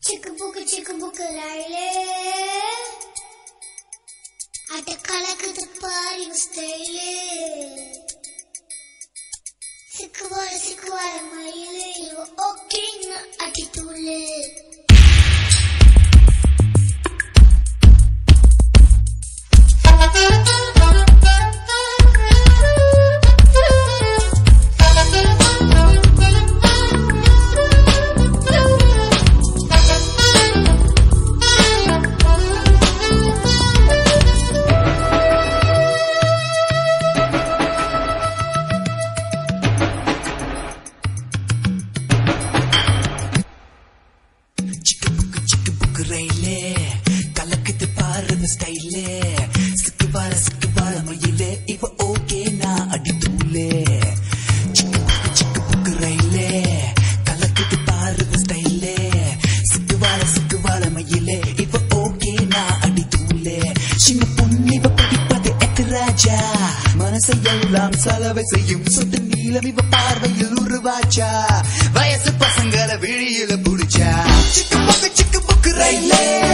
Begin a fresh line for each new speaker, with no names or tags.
சிக்கு புக்கு சிக்கு புக்கு ரயிலே அட கலக்குது பாரு இவ ஸ்டைலே சிக்குவார சிக்குவார மயிலே இவ ஓகேன்னு அடி தூளு
சிக்கு புக்கு சிக்கு புக்கு ரயிலே கலக்குது பாரு ஸ்டைலே சிக்கு வார சிக்கு வார மயிலே இவ ஓகே நான் அடி தூளே சிக்கு புக்கு சிக்கு புக்கு ரயிலே கலக்குது பாரு ஸ்டைலே சிக்கு வார சிக்கு வார மயிலே இவ ஓகே நான் அடி தூளே சின்ன பொண்ணு இவ படிப்பது எத்து ராஜா மனசை எல்லாம் செலவை செய்யும் சொட்டு நீளம் இவ பார்வையில் உருவாச்சா வயசு பசங்கள விழியில புடிச்சா சிக்கு புக்கு சிக்கு புக்கு ரயிலே